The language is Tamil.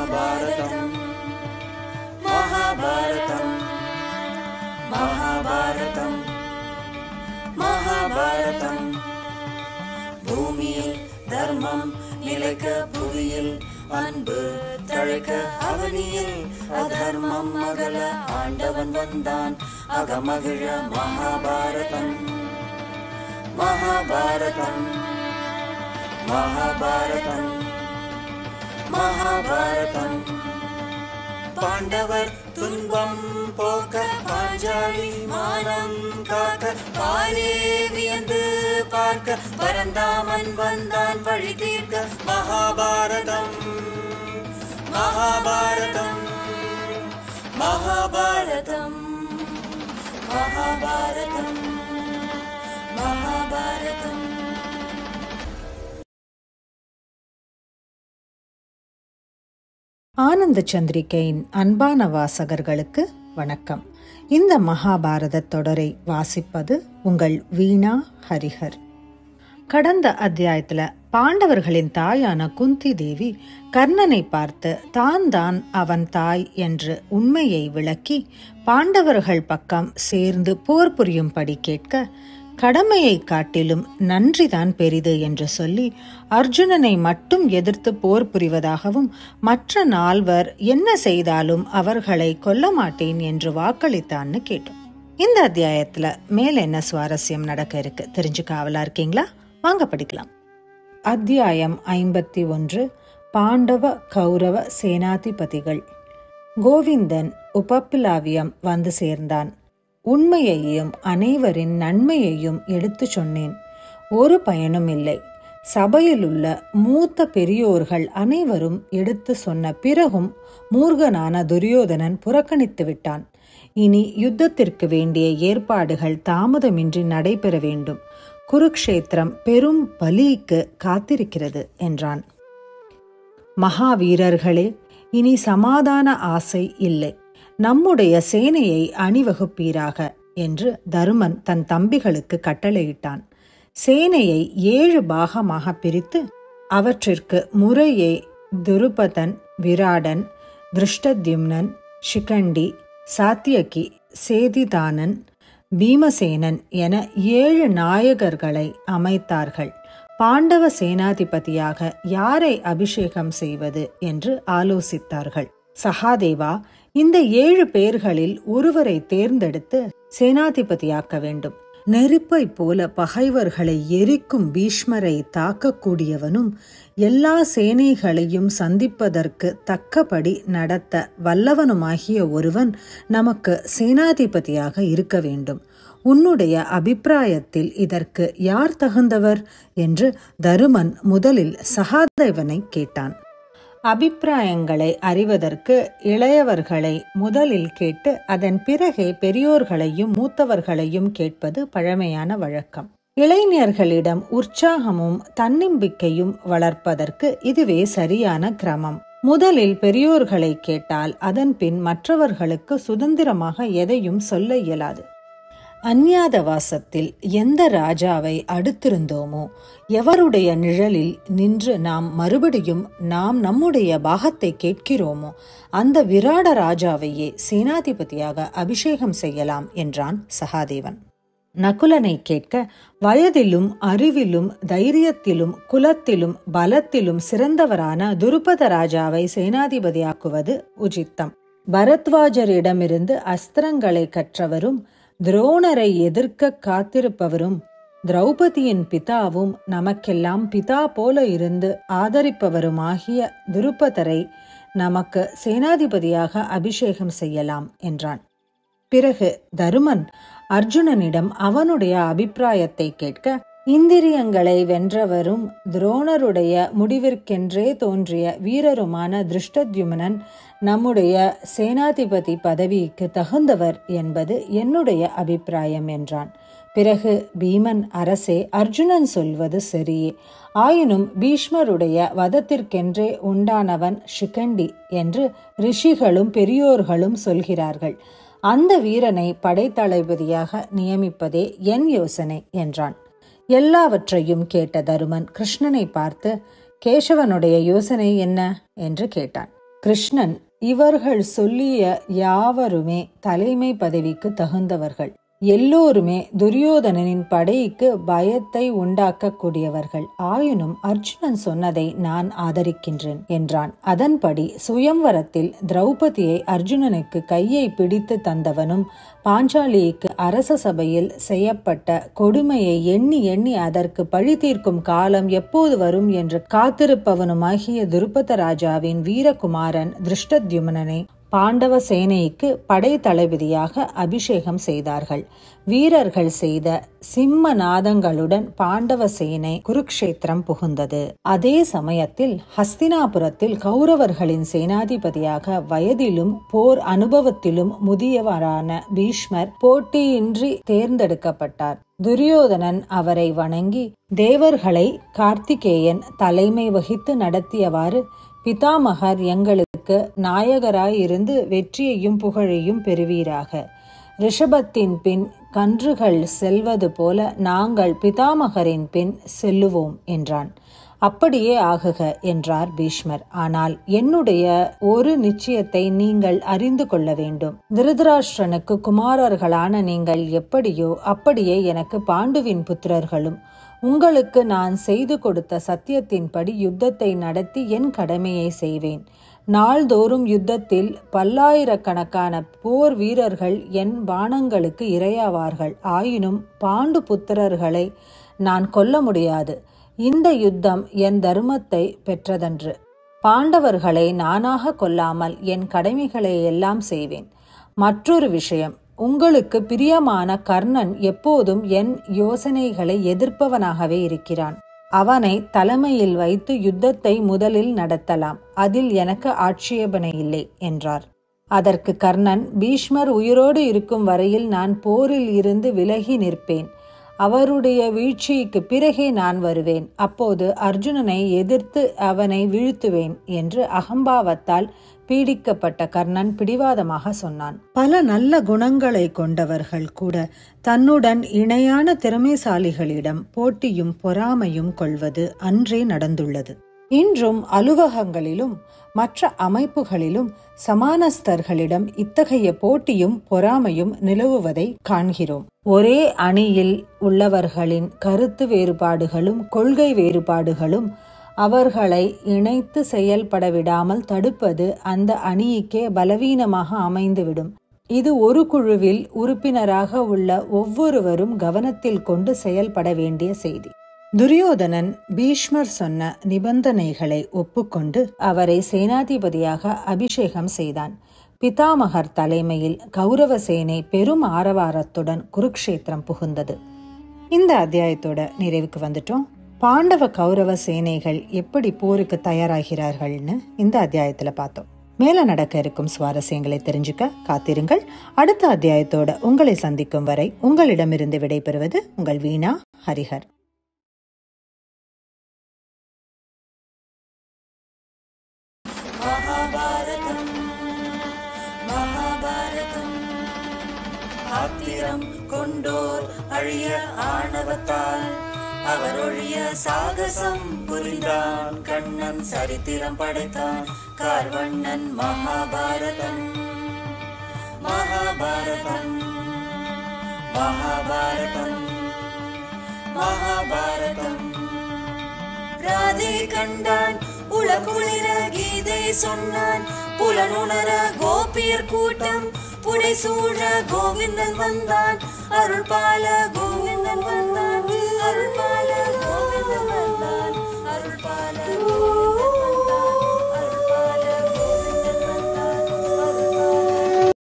மகாபாரதம் மகாபாரதம் மகாபாரதம் மகாபாரதம் பூமியில் தர்மம் நிலைக்க புவியில் அன்பு தழைக்க அவனியில் அதர்மம் அகல ஆண்டவன் வந்தான் அகமகிழ மகாபாரதம் மகாபாரதம் மகாபாரதம் மகாபாரதம் பாண்டவர் துன்பம் போக்க பாஞ்சாலி மானம் காக்க பாரே வியந்து பார்க்க பரந்தாமன் வந்தான் வழி தீர்க்க மகாபாரதம் மகாபாரதம் மகாபாரதம் மகாபாரதம் மகாபாரதம் ஆனந்த சந்திரிகையின் அன்பான வாசகர்களுக்கு வணக்கம் இந்த மகாபாரத தொடரை வாசிப்பது உங்கள் வீணா ஹரிஹர் கடந்த அத்தியாயத்துல பாண்டவர்களின் தாயான குந்தி தேவி கர்ணனை பார்த்து தான் தான் அவன் தாய் என்று உண்மையை விளக்கி பாண்டவர்கள் பக்கம் சேர்ந்து போர் புரியும்படி கேட்க கடமையை காட்டிலும் நன்றிதான் பெரிது என்று சொல்லி அர்ஜுனனை மட்டும் எதிர்த்து போர் புரிவதாகவும் மற்ற நால்வர் என்ன செய்தாலும் அவர்களை கொல்ல மாட்டேன் என்று வாக்களித்தான்னு கேட்டோம் இந்த அத்தியாயத்துல மேல என்ன சுவாரஸ்யம் நடக்க இருக்கு தெரிஞ்சுக்க ஆவலா இருக்கீங்களா வாங்க படிக்கலாம் அத்தியாயம் ஐம்பத்தி ஒன்று பாண்டவ கௌரவ சேனாதிபதிகள் கோவிந்தன் உபப்பிலாவியம் வந்து சேர்ந்தான் உண்மையையும் அனைவரின் நன்மையையும் எடுத்து சொன்னேன் ஒரு பயனும் இல்லை சபையிலுள்ள மூத்த பெரியோர்கள் அனைவரும் எடுத்து சொன்ன பிறகும் மூர்கனான துரியோதனன் புறக்கணித்து விட்டான் இனி யுத்தத்திற்கு வேண்டிய ஏற்பாடுகள் தாமதமின்றி நடைபெற வேண்டும் குருக்ஷேத்திரம் பெரும் பலிக்கு காத்திருக்கிறது என்றான் மகாவீரர்களே இனி சமாதான ஆசை இல்லை நம்முடைய சேனையை அணிவகுப்பீராக என்று தருமன் தன் தம்பிகளுக்கு கட்டளையிட்டான் சேனையை ஏழு பாகமாக பிரித்து அவற்றிற்கு முறையே துருபதன் விராடன் திருஷ்டத்யும்னன் ஷிகண்டி சாத்தியகி சேதிதானன் பீமசேனன் என ஏழு நாயகர்களை அமைத்தார்கள் பாண்டவ சேனாதிபதியாக யாரை அபிஷேகம் செய்வது என்று ஆலோசித்தார்கள் சகாதேவா இந்த ஏழு பேர்களில் ஒருவரை தேர்ந்தெடுத்து சேனாதிபதியாக்க வேண்டும் நெருப்பை போல பகைவர்களை எரிக்கும் பீஷ்மரை தாக்கக்கூடியவனும் எல்லா சேனைகளையும் சந்திப்பதற்கு தக்கபடி நடத்த வல்லவனுமாகிய ஒருவன் நமக்கு சேனாதிபதியாக இருக்க வேண்டும் உன்னுடைய அபிப்பிராயத்தில் இதற்கு யார் தகுந்தவர் என்று தருமன் முதலில் சகாதேவனை கேட்டான் அபிப்பிராயங்களை அறிவதற்கு இளையவர்களை முதலில் கேட்டு அதன் பிறகே பெரியோர்களையும் மூத்தவர்களையும் கேட்பது பழமையான வழக்கம் இளைஞர்களிடம் உற்சாகமும் தன்னம்பிக்கையும் வளர்ப்பதர்க்கு இதுவே சரியான கிரமம் முதலில் பெரியோர்களை கேட்டால் அதன் பின் மற்றவர்களுக்கு சுதந்திரமாக எதையும் சொல்ல இயலாது அந்நியாதவாசத்தில் எந்த ராஜாவை அடுத்திருந்தோமோ எவருடைய நிழலில் நின்று நாம் மறுபடியும் நாம் நம்முடைய பாகத்தை கேட்கிறோமோ அந்த விராட ராஜாவையே சேனாதிபதியாக அபிஷேகம் செய்யலாம் என்றான் சகாதேவன் நகுலனை கேட்க வயதிலும் அறிவிலும் தைரியத்திலும் குலத்திலும் பலத்திலும் சிறந்தவரான துருபத ராஜாவை சேனாதிபதியாக்குவது உச்சித்தம் பரத்வாஜரிடமிருந்து அஸ்திரங்களை கற்றவரும் துரோணரை எதிர்க்க காத்திருப்பவரும் திரௌபதியின் பிதாவும் நமக்கெல்லாம் பிதா போல இருந்து ஆதரிப்பவருமாகிய துருபதரை நமக்கு சேனாதிபதியாக அபிஷேகம் செய்யலாம் என்றான் பிறகு தருமன் அர்ஜுனனிடம் அவனுடைய அபிப்பிராயத்தை கேட்க இந்திரியங்களை வென்றவரும் துரோணருடைய முடிவிற்கென்றே தோன்றிய வீரருமான திருஷ்டத்யுமனன் நம்முடைய சேனாதிபதி பதவிக்கு தகுந்தவர் என்பது என்னுடைய அபிப்பிராயம் என்றான் பிறகு பீமன் அரசே அர்ஜுனன் சொல்வது சரியே ஆயினும் பீஷ்மருடைய வதத்திற்கென்றே உண்டானவன் ஷிகண்டி என்று ரிஷிகளும் பெரியோர்களும் சொல்கிறார்கள் அந்த வீரனை படைத்தளபதியாக நியமிப்பதே என் யோசனை என்றான் எல்லாவற்றையும் கேட்ட தருமன் கிருஷ்ணனை பார்த்து கேசவனுடைய யோசனை என்ன என்று கேட்டான் கிருஷ்ணன் இவர்கள் சொல்லிய யாவருமே தலைமை பதவிக்கு தகுந்தவர்கள் எல்லோருமே துரியோதனனின் படைக்கு பயத்தை உண்டாக்கக்கூடியவர்கள் ஆயினும் அர்ஜுனன் சொன்னதை நான் ஆதரிக்கின்றேன் என்றான் அதன்படி சுயம்வரத்தில் திரௌபதியை அர்ஜுனனுக்கு கையை பிடித்து தந்தவனும் பாஞ்சாலிக்கு அரச சபையில் செய்யப்பட்ட கொடுமையை எண்ணி எண்ணி அதற்கு பழி தீர்க்கும் காலம் எப்போது வரும் என்று காத்திருப்பவனுமாகிய துருபத ராஜாவின் வீரகுமாரன் திருஷ்டத்யுமனனை பாண்டவ சேனைக்கு படை தளபதியாக அபிஷேகம் செய்தார்கள் வீரர்கள் செய்த சிம்ம நாதங்களுடன் பாண்டவ சேனை குருக்ஷேத்திரம் புகுந்தது அதே சமயத்தில் ஹஸ்தினாபுரத்தில் கௌரவர்களின் சேனாதிபதியாக வயதிலும் போர் அனுபவத்திலும் முதியவரான பீஷ்மர் போட்டியின்றி தேர்ந்தெடுக்கப்பட்டார் துரியோதனன் அவரை வணங்கி தேவர்களை கார்த்திகேயன் தலைமை வகித்து நடத்தியவாறு பிதாமகர் எங்களுக்கு நாயகராயிருந்து வெற்றியையும் புகழையும் பெறுவீராக ரிஷபத்தின் பின் கன்றுகள் செல்வது போல நாங்கள் பிதாமகரின் பின் செல்லுவோம் என்றான் அப்படியே ஆகுக என்றார் பீஷ்மர் ஆனால் என்னுடைய ஒரு நிச்சயத்தை நீங்கள் அறிந்து கொள்ள வேண்டும் திருதராஷ்டிரனுக்கு குமாரர்களான நீங்கள் எப்படியோ அப்படியே எனக்கு பாண்டுவின் புத்திரர்களும் உங்களுக்கு நான் செய்து கொடுத்த சத்தியத்தின்படி யுத்தத்தை நடத்தி என் கடமையை செய்வேன் நாள்தோறும் யுத்தத்தில் பல்லாயிரக்கணக்கான போர் வீரர்கள் என் பானங்களுக்கு இரையாவார்கள் ஆயினும் பாண்டு புத்திரர்களை நான் கொல்ல முடியாது இந்த யுத்தம் என் தர்மத்தை பெற்றதன்று பாண்டவர்களை நானாக கொல்லாமல் என் கடமைகளை எல்லாம் செய்வேன் மற்றொரு விஷயம் உங்களுக்கு பிரியமான கர்ணன் எப்போதும் என் யோசனைகளை எதிர்ப்பவனாகவே இருக்கிறான் அவனை தலைமையில் வைத்து யுத்தத்தை முதலில் நடத்தலாம் அதில் எனக்கு ஆட்சேபனை இல்லை என்றார் அதற்கு கர்ணன் பீஷ்மர் உயிரோடு இருக்கும் வரையில் நான் போரில் இருந்து விலகி நிற்பேன் அவருடைய வீழ்ச்சிக்கு பிறகே நான் வருவேன் அப்போது அர்ஜுனனை எதிர்த்து அவனை வீழ்த்துவேன் என்று அகம்பாவத்தால் பீடிக்கப்பட்ட கர்ணன் பிடிவாதமாக சொன்னான் பல நல்ல குணங்களை கொண்டவர்கள் கூட தன்னுடன் இணையான திறமைசாலிகளிடம் போட்டியும் பொறாமையும் கொள்வது அன்றே நடந்துள்ளது இன்றும் அலுவலகங்களிலும் மற்ற அமைப்புகளிலும் சமானஸ்தர்களிடம் இத்தகைய போட்டியும் பொறாமையும் நிலவுவதை காண்கிறோம் ஒரே அணியில் உள்ளவர்களின் கருத்து வேறுபாடுகளும் கொள்கை வேறுபாடுகளும் அவர்களை இணைத்து செயல்பட விடாமல் தடுப்பது அந்த அணிக்கே பலவீனமாக அமைந்துவிடும் இது ஒரு குழுவில் உறுப்பினராக உள்ள ஒவ்வொருவரும் கவனத்தில் கொண்டு செயல்பட வேண்டிய செய்தி துரியோதனன் பீஷ்மர் சொன்ன நிபந்தனைகளை ஒப்புக்கொண்டு அவரை சேனாதிபதியாக அபிஷேகம் செய்தான் பிதாமகர் தலைமையில் கௌரவ சேனை பெரும் ஆரவாரத்துடன் குருக்ஷேத்திரம் புகுந்தது இந்த அத்தியாயத்தோட நிறைவுக்கு வந்துட்டோம் பாண்டவ கௌரவ சேனைகள் எப்படி போருக்கு தயாராகிறார்கள்னு இந்த அத்தியாயத்துல பார்த்தோம் மேல நடக்க இருக்கும் சுவாரஸ்யங்களை தெரிஞ்சுக்க காத்திருங்கள் அடுத்த அத்தியாயத்தோட உங்களை சந்திக்கும் வரை உங்களிடமிருந்து விடைபெறுவது உங்கள் வீணா ஹரிஹர் மகாபாரதம் மகாபாரதம் ஆத்திரம் கொண்டோர் அழிய ஆணவத்தால் அவர் ஒழிய சாகசம் புரிந்தான் கண்ணன் சரித்திரம் படைத்தான் கார்வண்ணன் மகாபாரதம் மகாபாரதம் மகாபாரதம் மகாபாரதம் ராதே கண்டான் உளகுளிர கீதை சொன்னான் புலனுணர கோபியர் கூட்டம் புடை சூழ கோவிந்தன் வந்தான் அருள் பால கோவிந்தன் வந்தான் அருள் பால